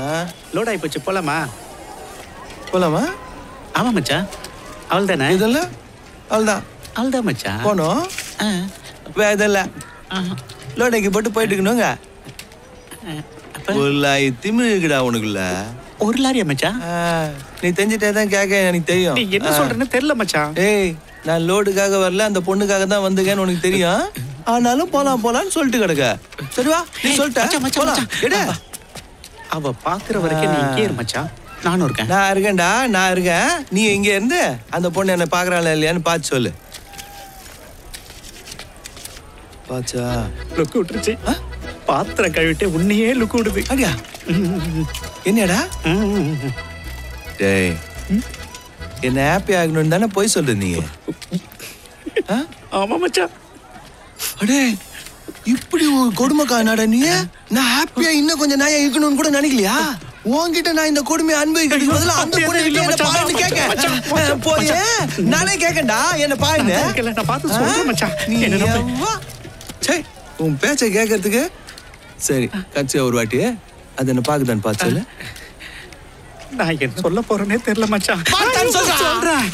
Load ஆகி போச்சு போலாமா போலாமா ஆமா மச்சான் அவள் தானே இதெல்லாம் அவ்வளோதான் அவள் தான் மச்சான் போனோம் ஆ, வேற இதெல்லாம் ஆ, லோடைக்கு போட்டு போயிட்டு இருக்கணுங்க அப்ப ஒரு திமிழ் இருக்குடா உனக்குள்ள ஒரு லாரியா மச்சான் ஆ, நீ தெரிஞ்சிட்டே தான் கேட்க எனக்கு தெரியும் நீ என்ன ஆ. சொல்றேன்னு தெரியல மச்சான் ஏய் நான் லோடுக்காக வரல அந்த பொண்ணுக்காக தான் வந்தேன்னு உனக்கு தெரியும் ஆனாலும் போலாம் போலாம்னு சொல்லிட்டு கிடக்க சரி வா நீ ஏய், சொல்லிட்ட மச்சான், மச்சான், போலாம். மச்சான். எடு. அவ பாக்குற வரைக்கும் நீ இங்கே இரு மச்சான் நானும் இருக்கேன் நான் இருக்கேன்டா நான் இருக்கேன் நீ இங்க இருந்து அந்த பொண்ணு என்ன பாக்குறாளா இல்லையான்னு பார்த்து சொல்லு பாச்சா லுக்கு விட்டுருச்சு பாத்திரம் கழுவிட்டு உன்னையே லுக்கு விடுது அப்படியா என்னடா ம். டேய் என்ன ஹாப்பி ஆகணும்னு தானே போய் சொல்லு நீ ஆ? ஆமா மச்சான் அடே இப்படி ஒரு கொடுமைக்காரனாடா நீ நான் ஹாப்பியா இன்னும் கொஞ்சம் நாயா இருக்கணும்னு கூட நினைக்கலையா உன்கிட்ட நான் இந்த கொடுமையை அனுபவிக்கிறதுக்கு பதிலா அந்த அப்படியே பொண்ணு இல்ல என்ன மச்சான், பாருன்னு மச்சான், மச்சான், கேட்க மச்சான், போயே நானே கேட்கண்டா என்ன பாருன்னு நான் இருக்கேன்ல, நான் பார்த்து சொல்றேன் மச்சான். நீ என்ன நம்பு. எவ்வா? சே உன் பேச்சை கேட்கறதுக்கு சரி கட்சியா ஒரு வாட்டி அது என்ன பாக்குதான்னு பார்த்து சொல்லு நான் என்ன சொல்ல போறேனே தெரியல மச்சான் பார்த்தான்னு சொல்றா. சொல்றேன்